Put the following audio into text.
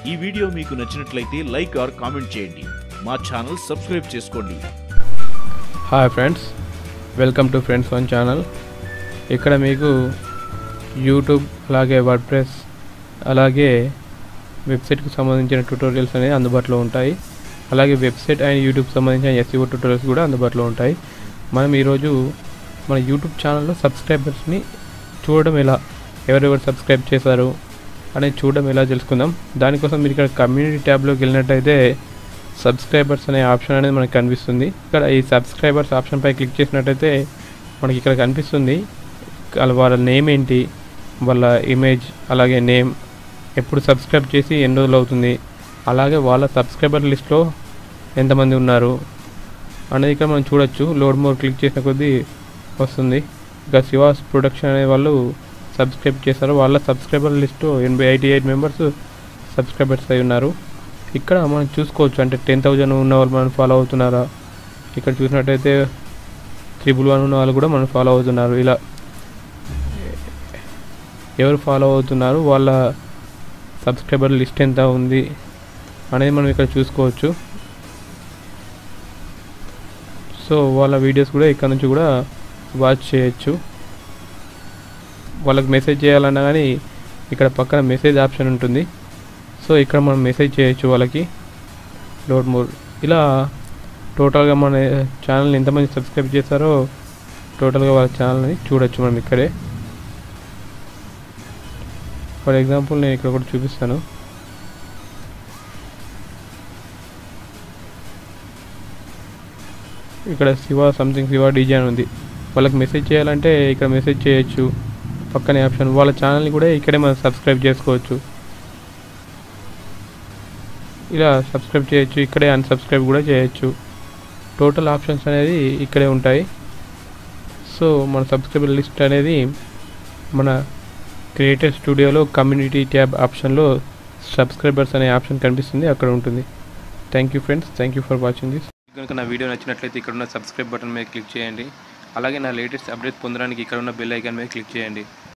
ఈ వీడియో మీకు నచ్చినట్లయితే లైక్ ఆర్ కామెంట్ చేయండి మా ఛానల్ సబ్స్క్రైబ్ చేసుకోండి hi friends welcome to friends one channel ఇక్కడ మీకు యూట్యూబ్ అలాగే వర్డ్ ప్రెస్ అలాగే వెబ్సైట్కి సంబంధించిన ట్యూటోరియల్స్ అనేవి అందుబాటులో ఉంటాయి అలాగే వెబ్సైట్ అండ్ యూట్యూబ్ సంబంధించిన ఎస్ఈఓ ట్యూటోరియల్స్ కూడా అందుబాటులో ఉంటాయి మనం ఈరోజు మన యూట్యూబ్ ఛానల్లో సబ్స్క్రైబర్స్ని చూడడం ఎలా ఎవరెవరు సబ్స్క్రైబ్ చేశారు అనేది చూడడం ఎలా తెలుసుకుందాం దానికోసం మీరు ఇక్కడ కమ్యూనిటీ ట్యాబ్లోకి వెళ్ళినట్టయితే సబ్స్క్రైబర్స్ అనే ఆప్షన్ అనేది మనకు కనిపిస్తుంది ఇక్కడ ఈ సబ్స్క్రైబర్స్ ఆప్షన్ పై క్లిక్ చేసినట్టయితే మనకి ఇక్కడ కనిపిస్తుంది వాళ్ళ వాళ్ళ నేమ్ ఏంటి వాళ్ళ ఇమేజ్ అలాగే నేమ్ ఎప్పుడు సబ్స్క్రైబ్ చేసి ఎన్ని రోజులు అవుతుంది అలాగే వాళ్ళ సబ్స్క్రైబర్ లిస్ట్లో ఎంతమంది ఉన్నారు అనేది ఇక్కడ మనం చూడొచ్చు లోడ్ మోర్ క్లిక్ చేసిన కొద్దీ వస్తుంది ఇక శివాస్ ప్రొడక్షన్ అనే వాళ్ళు సబ్స్క్రైబ్ చేశారు వాళ్ళ సబ్స్క్రైబర్ లిస్టు ఎనభై ఎయిటీ ఎయిట్ మెంబర్స్ సబ్స్క్రైబర్స్ అయి ఉన్నారు ఇక్కడ మనం చూసుకోవచ్చు అంటే టెన్ థౌజండ్ ఉన్న వాళ్ళు మనం ఫాలో అవుతున్నారా ఇక్కడ చూసినట్టయితే త్రిబుల్ వన్ ఉన్న వాళ్ళు కూడా మనం ఫాలో అవుతున్నారు ఇలా ఎవరు ఫాలో అవుతున్నారు వాళ్ళ సబ్స్క్రైబర్ లిస్ట్ ఎంత ఉంది అనేది మనం ఇక్కడ చూసుకోవచ్చు సో వాళ్ళ వీడియోస్ కూడా ఇక్కడ నుంచి కూడా వాచ్ చేయొచ్చు వాళ్ళకి మెసేజ్ చేయాలన్నా కానీ ఇక్కడ పక్కన మెసేజ్ ఆప్షన్ ఉంటుంది సో ఇక్కడ మనం మెసేజ్ చేయొచ్చు వాళ్ళకి లోడ్ మోర్ ఇలా టోటల్గా మన ఛానల్ని ఎంతమంది సబ్స్క్రైబ్ చేస్తారో టోటల్గా వాళ్ళ ఛానల్ని చూడొచ్చు మనం ఇక్కడే ఫర్ ఎగ్జాంపుల్ నేను ఇక్కడ కూడా చూపిస్తాను ఇక్కడ శివ సంథింగ్ శివ డీజే అని ఉంది వాళ్ళకి మెసేజ్ చేయాలంటే ఇక్కడ మెసేజ్ చేయొచ్చు పక్కనే ఆప్షన్ వాళ్ళ ఛానల్ని కూడా ఇక్కడే మనం సబ్స్క్రైబ్ చేసుకోవచ్చు ఇలా సబ్స్క్రైబ్ చేయొచ్చు ఇక్కడే అన్సబ్స్క్రైబ్ కూడా చేయొచ్చు టోటల్ ఆప్షన్స్ అనేది ఇక్కడే ఉంటాయి సో మన సబ్స్క్రైబర్ లిస్ట్ అనేది మన క్రియేటర్ స్టూడియోలో కమ్యూనిటీ ట్యాబ్ ఆప్షన్లో సబ్స్క్రైబర్స్ అనే ఆప్షన్ కనిపిస్తుంది అక్కడ ఉంటుంది thank you friends thank you for watching this కనుక నా వీడియో నచ్చినట్లయితే ఇక్కడ ఉన్న సబ్స్క్రైబ్ బటన్ మీద క్లిక్ చేయండి అలాగే నా లేటెస్ట్ అప్డేట్స్ పొందడానికి ఇక్కడ ఉన్న బెల్ ఐకాన్ మీద క్లిక్ చేయండి